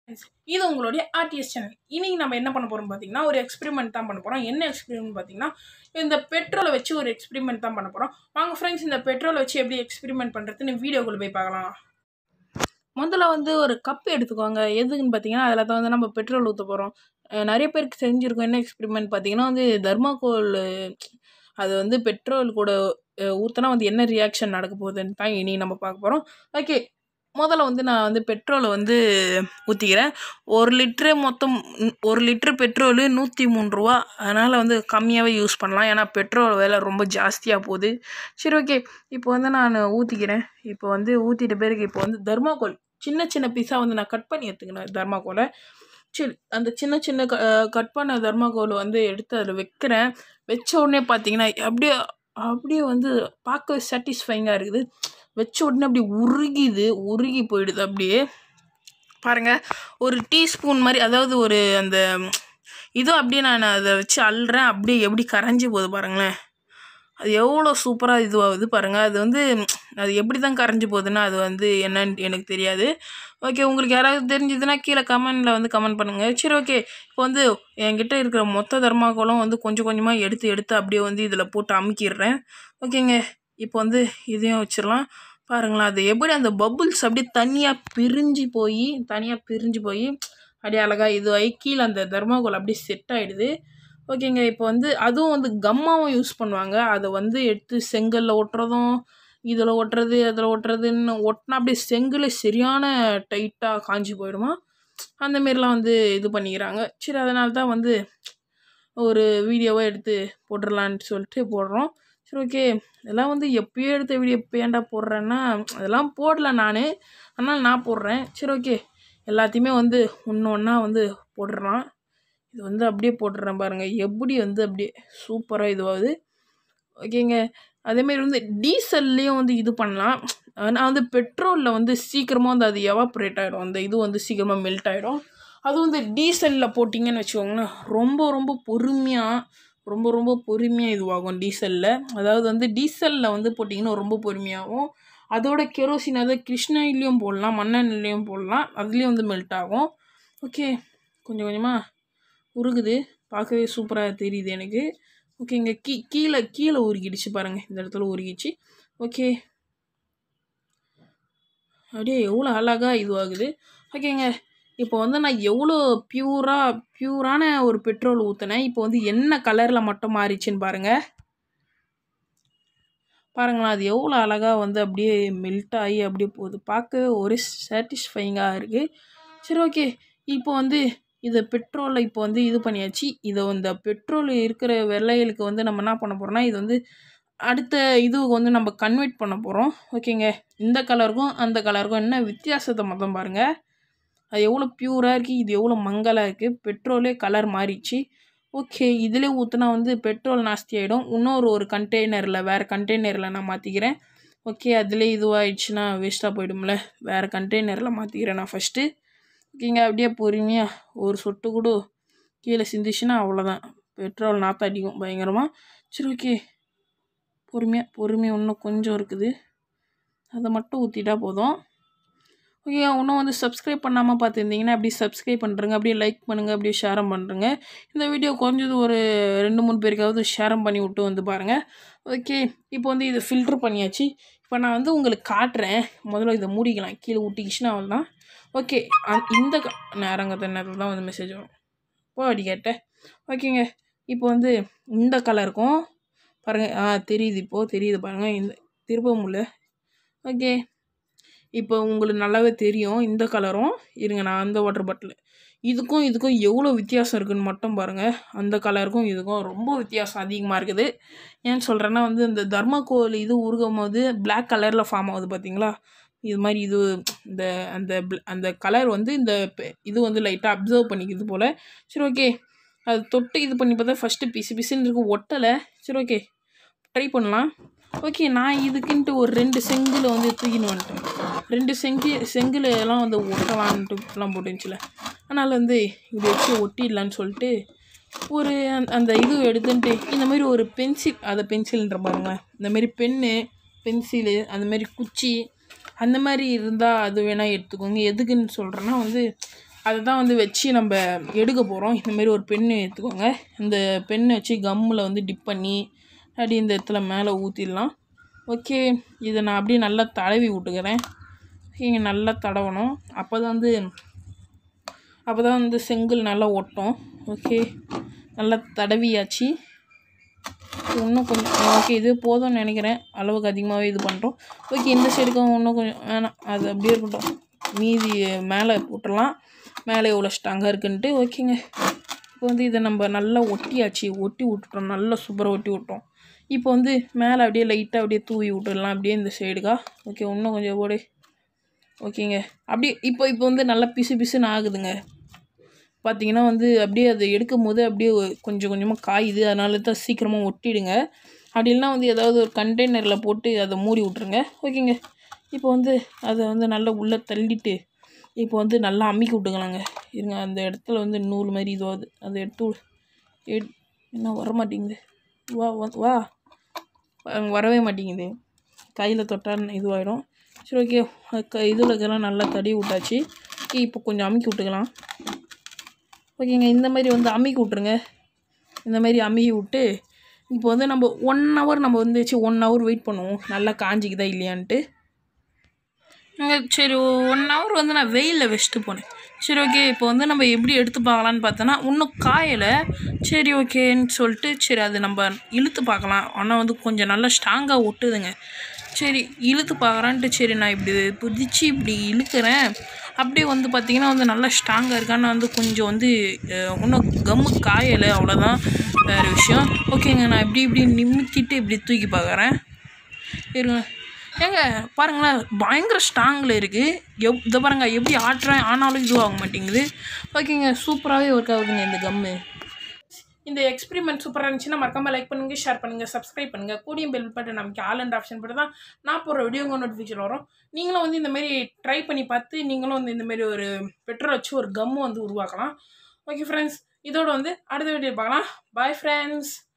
இது உங்களுடைய RTS channel இன்னைக்கு நம்ம என்ன பண்ண போறோம் பார்த்தீங்கன்னா ஒரு எக்ஸ்பெரிமெண்ட் தான் பண்ண போறோம் என்ன எக்ஸ்பெரிமெண்ட் பார்த்தீங்கன்னா இந்த பெட்ரோலை வச்சு ஒரு எக்ஸ்பெரிமெண்ட் தான் பண்ண போறோம் வாங்க ஃப்ரெண்ட்ஸ் இந்த பெட்ரோலை வச்சு எப்படி எக்ஸ்பெரிமெண்ட் பண்ணுறதுன்னு வீடியோக்குள்ள போய் பார்க்கலாம் முதல்ல வந்து ஒரு கப் எடுத்துக்கோங்க எதுக்குன்னு பார்த்தீங்கன்னா அதில் தான் வந்து நம்ம பெட்ரோல் ஊற்ற போகிறோம் நிறைய பேருக்கு தெரிஞ்சிருக்கும் என்ன எக்ஸ்பெரிமெண்ட் பார்த்தீங்கன்னா வந்து தர்மாக்கோல் அது வந்து பெட்ரோல் கூட ஊற்றினா வந்து என்ன ரியாக்ஷன் நடக்க போகுதுன்னு தான் இனி நம்ம பார்க்க போகிறோம் ஓகே முதல்ல வந்து நான் வந்து பெட்ரோலை வந்து ஊற்றிக்கிறேன் ஒரு லிட்ரு மொத்தம் ம், ஒரு லிட்ரு பெட்ரோலு நூற்றி மூணு ரூபா அதனால் வந்து கம்மியாகவே யூஸ் பண்ணலாம் ஏன்னா பெட்ரோல் விலை ரொம்ப ஜாஸ்தியாக போகுது சரி ஓகே இப்போ வந்து நான் ஊற்றிக்கிறேன் இப்போ வந்து ஊற்றிட்ட பிறகு இப்போ வந்து தர்மாக்கோல் சின்ன சின்ன பீஸாக வந்து நான் கட் பண்ணி எடுத்துக்கினேன் தர்மாக்கோலை சரி அந்த சின்ன சின்ன க கட் பண்ண தர்மாக்கோலை வந்து எடுத்து அதில் வைக்கிறேன் வச்ச உடனே பார்த்தீங்கன்னா அப்படியே அப்படியே வந்து பார்க்கவே சாட்டிஸ்ஃபைங்காக இருக்குது வச்ச உடனே அப்படியே உருகிது உருகி போயிடுது அப்படியே பாருங்க ஒரு டீஸ்பூன் மாதிரி அதாவது ஒரு அந்த இதுவும் அப்படியே நான் அதை வச்சு அள்ளுறேன் அப்படியே எப்படி கரைஞ்சி போகுது பாருங்களேன் அது எவ்வளோ சூப்பராக இதுவாகுது பாருங்கள் அது வந்து அது எப்படி தான் கரைஞ்சி போகுதுன்னா அது வந்து என்னன்னு எனக்கு தெரியாது ஓகே உங்களுக்கு யாராவது தெரிஞ்சதுன்னா கீழே கமெண்டில் வந்து கமெண்ட் பண்ணுங்கள் சரி ஓகே இப்போ வந்து என்கிட்ட இருக்கிற மொத்த தர்மாக்கோலம் வந்து கொஞ்சம் கொஞ்சமாக எடுத்து எடுத்து அப்படியே வந்து இதில் போட்டு அமுக்கிடுறேன் ஓகேங்க இப்போ வந்து இதையும் வச்சிடலாம் பாருங்களேன் அது எப்படி அந்த பபுள்ஸ் அப்படியே தனியாக பிரிஞ்சு போய் தனியாக பிரிஞ்சு போய் அப்படியே அழகாக இதுவாகி கீழே அந்த தர்மாக்கோல் அப்படியே செட் ஆகிடுது ஓகேங்க இப்போ வந்து அதுவும் வந்து கம்மாவும் யூஸ் பண்ணுவாங்க அதை வந்து எடுத்து செங்கல்ல ஒட்டுறதும் இதில் ஒட்டுறது அதில் ஒட்டுறதுன்னு ஒட்டினா அப்படியே செங்கல் சரியான டைட்டாக காஞ்சி போயிடுமா அந்த மாரிலாம் வந்து இது பண்ணிக்கிறாங்க சரி அதனால தான் வந்து ஒரு வீடியோவை எடுத்து போட்டுடலான்ட்டு சொல்லிட்டு போடுறோம் சரி ஓகே இதெல்லாம் வந்து எப்பயோ எடுத்த வீடியோ இப்போ ஏன்டா போடுறேன்னா அதெல்லாம் போடல நான் அதனால் நான் போடுறேன் சரி ஓகே எல்லாத்தையுமே வந்து ஒன்று ஒன்றா வந்து போட்டுடலாம் இது வந்து அப்படியே போட்டுடுறேன் பாருங்கள் எப்படி வந்து அப்படியே சூப்பராக இதுவாகுது ஓகேங்க அதேமாரி வந்து டீசல்லையும் வந்து இது பண்ணலாம் ஆனால் வந்து பெட்ரோலில் வந்து சீக்கிரமாக வந்து அது எவாப்ரேட் ஆகிடும் அந்த இது வந்து சீக்கிரமாக மெல்ட் ஆகிடும் அது வந்து டீசலில் போட்டிங்கன்னு வச்சுக்கோங்களேன் ரொம்ப ரொம்ப பொறுமையாக ரொம்ப ரொம்ப பொறுமையாக இதுவாகும் டீசலில் அதாவது வந்து டீசலில் வந்து போட்டிங்கன்னா ரொம்ப பொறுமையாகும் அதோட கெரோசின் அதாவது கிருஷ்ணாயிலையும் போடலாம் மண்ணெண்ணிலையும் போடலாம் அதுலேயும் வந்து மெல்ட் ஆகும் ஓகே கொஞ்சம் கொஞ்சமாக உருகுது பார்க்கவே சூப்பராக தெரியுது எனக்கு ஓகேங்க கீ கீழே கீழே உருகிடுச்சு பாருங்கள் இந்த இடத்துல உருகிச்சு ஓகே அப்படியே எவ்வளோ அழகாக இதுவாகுது ஓகேங்க இப்போ வந்து நான் எவ்வளோ பியூராக பியூரான ஒரு பெட்ரோல் ஊற்றினேன் இப்போ வந்து என்ன கலரில் மட்டும் மாறிச்சுன்னு பாருங்கள் பாருங்களேன் அது எவ்வளோ அழகாக வந்து அப்படியே மெல்ட் ஆகி அப்படியே போகுது பார்க்க ஒரு சாட்டிஸ்ஃபைங்காக இருக்குது சரி ஓகே இப்போ வந்து இதை பெட்ரோலை இப்போ வந்து இது பண்ணியாச்சு இதை இந்த பெட்ரோல் இருக்கிற வெள்ளைகளுக்கு வந்து நம்ம என்ன பண்ண போகிறோம்னா இது வந்து அடுத்த இதுவுக்கு வந்து நம்ம கன்வெர்ட் பண்ண போகிறோம் ஓகேங்க இந்த கலருக்கும் அந்த கலருக்கும் என்ன வித்தியாசத்தை மொத்தம் பாருங்கள் அது எவ்வளோ பியூராக இருக்குது இது எவ்வளோ மங்கலாக இருக்குது பெட்ரோலே கலர் மாறிச்சு ஓகே இதிலே ஊற்றினா வந்து பெட்ரோல் நாஸ்தி ஆகிடும் இன்னொரு ஒரு கண்டெய்னரில் வேறு கண்டெய்னரில் நான் மாற்றிக்கிறேன் ஓகே அதிலே இதுவாகிடுச்சுன்னா வேஸ்ட்டாக போயிடும்ல வேறு கண்டெய்னரில் மாற்றிக்கிறேன் நான் ஃபஸ்ட்டு ஓகேங்க அப்படியே பொறுமையாக ஒரு சொட்டு கூட கீழே சிந்திச்சுன்னா அவ்வளோதான் பெட்ரோல் நாற்றம் அடிக்கும் பயங்கரமாக சரி ஓகே பொறுமையாக பொறுமையாக இன்னும் கொஞ்சம் இருக்குது அதை மட்டும் ஊற்றிட்டா போதும் ஓகே இன்னும் வந்து சப்ஸ்கிரைப் பண்ணாமல் பார்த்துருந்தீங்கன்னா அப்படியே சப்ஸ்கிரைப் பண்ணுறங்க அப்படியே லைக் பண்ணுங்கள் அப்படியே ஷேரம் பண்ணுறங்க இந்த வீடியோ குறைஞ்சது ஒரு ரெண்டு மூணு பேருக்காவது ஷேரம் பண்ணி விட்டு வந்து பாருங்கள் ஓகே இப்போ வந்து இதை ஃபில்ட்ரு பண்ணியாச்சு இப்போ நான் வந்து உங்களுக்கு காட்டுறேன் முதல்ல இதை மூடிக்கலாம் கீழே ஊட்டிக்கிச்சுன்னா அவள் தான் ஓகே இந்த க நேரங்கத்த நேரத்தில் தான் வந்து மெசேஜ் வரும் போ அடி கேட்டேன் ஓகேங்க இப்போ வந்து இந்த கலருக்கும் பாருங்கள் ஆ தெரியுது இப்போது தெரியுது பாருங்கள் இந்த திருப்ப முடியல ஓகே இப்போ உங்களுக்கு நல்லாவே தெரியும் இந்த கலரும் இருங்க நான் அந்த வாட்டர் பாட்டில் இதுக்கும் இதுக்கும் எவ்வளோ வித்தியாசம் இருக்குன்னு மட்டும் பாருங்கள் அந்த கலருக்கும் இதுக்கும் ரொம்ப வித்தியாசம் அதிகமாக இருக்குது ஏன்னு சொல்கிறேன்னா வந்து இந்த தர்மாக்கோல் இது உருகும் போது பிளாக் கலரில் ஃபார்ம் ஆகுது பார்த்தீங்களா இது மாதிரி இது இந்த அந்த bl- அந்த கலர் வந்து இந்த பெ- இது வந்து லைட்டாக அப்சர்வ் பண்ணிக்குது போல் சரி ஓகே அது தொட்டு இது பண்ணி பார்த்தா ஃபஸ்ட்டு பிசு பிசுன்னு இருக்கு ஒட்டலை சரி ஓகே ட்ரை பண்ணலாம் ஓகே நான் இதுக்குன்ட்டு ஒரு ரெண்டு செங்கல் வந்து தூக்கின்னு வந்துட்டேன் ரெண்டு செங்கி செங்கல் எல்லாம் வந்து ஒட்டலான்ட்டு எல்லாம் போட்டுருந்துச்சுல அதனால் வந்து இப்படி வச்சு ஒட்டிடலான்னு சொல்லிட்டு ஒரு அந்த- அந்த இது எடுத்துன்ட்டு இந்த மாதிரி ஒரு பென்சில் அதை பென்சில்ன்ற பாருங்களேன் இந்த மாதிரி பென்னு பென்சிலு அந்த மாதிரி குச்சி அந்த மாதிரி இருந்தால் அது வேணால் எடுத்துக்கோங்க எதுக்குன்னு சொல்கிறேன்னா வந்து அதுதான் வந்து வச்சு நம்ம எடுக்க போகிறோம் இந்த மாதிரி ஒரு பென்னு எடுத்துக்கோங்க இந்த பெண்ணை வச்சு கம்மில் வந்து டிப் பண்ணி அப்படி இந்த இடத்துல மேலே ஊற்றிடலாம் ஓகே இதை நான் அப்படியே நல்லா தடவி விட்டுக்கிறேன் இங்கே நல்லா தடவணும் அப்போ தான் வந்து அப்போ தான் வந்து செங்கல் நல்லா ஒட்டும் ஓகே நல்லா தடவியாச்சு இன்னும் கொஞ்சம் ஓகே இது போதும்னு நினைக்கிறேன் அளவுக்கு அதிகமாகவே இது பண்ணுறோம் ஓகே இந்த சைடுக்கும் இன்னும் கொஞ்சம் வேணாம் அது அப்படியே இருக்கட்டும் மீதி மேலே போட்டுடலாம் மேலே எவ்வளோ ஸ்ட்ராங்காக இருக்குன்ட்டு ஓகேங்க இப்போ வந்து இதை நம்ம நல்லா ஒட்டியாச்சு ஒட்டி விட்டுட்டோம் நல்லா சூப்பராக ஒட்டி விட்டோம் இப்போ வந்து மேலே அப்படியே லைட்டாக அப்படியே தூவி விட்டுடலாம் அப்படியே இந்த சைடுக்கா ஓகே இன்னும் கொஞ்சம் ஓடு ஓகேங்க அப்படியே இப்போ இப்போ வந்து நல்லா பிசு பிசுன்னு ஆகுதுங்க பார்த்தீங்கன்னா வந்து அப்படியே அதை எடுக்கும் போது அப்படியே கொஞ்சம் கொஞ்சமாக காயுது அதனால தான் சீக்கிரமாக ஒட்டிடுங்க அப்படி இல்லைனா வந்து ஏதாவது ஒரு கண்டெய்னரில் போட்டு அதை மூடி விட்ருங்க ஓகேங்க இப்போ வந்து அதை வந்து நல்லா உள்ளே தள்ளிட்டு இப்போ வந்து நல்லா அமுக்கி விட்டுக்கலாங்க இருங்க அந்த இடத்துல வந்து நூல் மாதிரி இதுவாகுது அதை எடுத்து விடு. எடு என்ன வர மாட்டேங்குது வா வா வா அங்க வரவே மாட்டேங்குது கையில் தொட்டால் இதுவாகிடும் சரி ஓகே க இதில் இதெல்லாம் நல்லா தடி விட்டாச்சு ஓகே இப்போ கொஞ்சம் அமுக்கி விட்டுக்கலாம் ஓகேங்க இந்த மாதிரி வந்து அமுக்கி விட்ருங்க இந்த மாதிரி அமுக்கி விட்டு இப்போ வந்து நம்ம ஒன் ஹவர் நம்ம வந்து வச்சு ஒன் ஹவர் வெயிட் பண்ணுவோம் நல்லா காஞ்சிக்குதா இல்லையான்ட்டு இங்க சரி ஒன் ஹவர் வந்து நான் வெயிலில் வச்சுட்டு போனேன் சரி ஓகே இப்போ வந்து நம்ம எப்படி எடுத்து பார்க்கலான்னு பார்த்தோன்னா இன்னும் காயலை சரி ஓகேன்னு சொல்லிட்டு சரி அது நம்ம இழுத்து பார்க்கலாம் ஆனால் வந்து கொஞ்சம் நல்லா ஸ்ட்ராங்காக ஒட்டுதுங்க சரி இழுத்து பார்க்குறான்ட்டு சரி நான் இப்படி புதிச்சு இப்படி இழுக்கிறேன் அப்படியே வந்து பார்த்திங்கன்னா வந்து நல்லா ஸ்ட்ராங்காக இருக்கான்னு வந்து கொஞ்சம் வந்து அஹ், இன்னும் கம்மு காயலை அவ்வளோதான் வேறு விஷயம் ஓகேங்க நான் இப்படி இப்படி நிமித்திட்டு இப்படி தூக்கி பார்க்குறேன் இருங்க ஏங்க பாருங்களேன் பயங்கர ஸ்ட்ராங்கில் இருக்குது எப் இதை பாருங்க எப்படி ஆட்டுறேன் ஆனாலும் இதுவாக மாட்டேங்குது ஓகேங்க சூப்பராகவே ஒர்க் ஆகுதுங்க இந்த கம்மு இந்த எக்ஸ்பெரிமெண்ட் சூப்பராக இருந்துச்சுன்னா மறக்காம லைக் பண்ணுங்க ஷேர் பண்ணுங்க சப்ஸ்கிரைப் பண்ணுங்க கூடிய பெல் பட்டன் நமக்கு ஆல் அண்ட் ஆப்ஷன் போட்டு தான் நான் போகிற வீடியோங்க நோட்டிஃபிகேஷன் வரும் நீங்களும் வந்து இந்த மாதிரி ட்ரை பண்ணி பார்த்து நீங்களும் வந்து இந்த மாதிரி ஒரு பெட்ரோல் வச்சு ஒரு கம்மு வந்து உருவாக்கலாம் ஓகே ஃப்ரெண்ட்ஸ் இதோட வந்து அடுத்த வீடியோ பார்க்கலாம் பாய் ஃப்ரெண்ட்ஸ்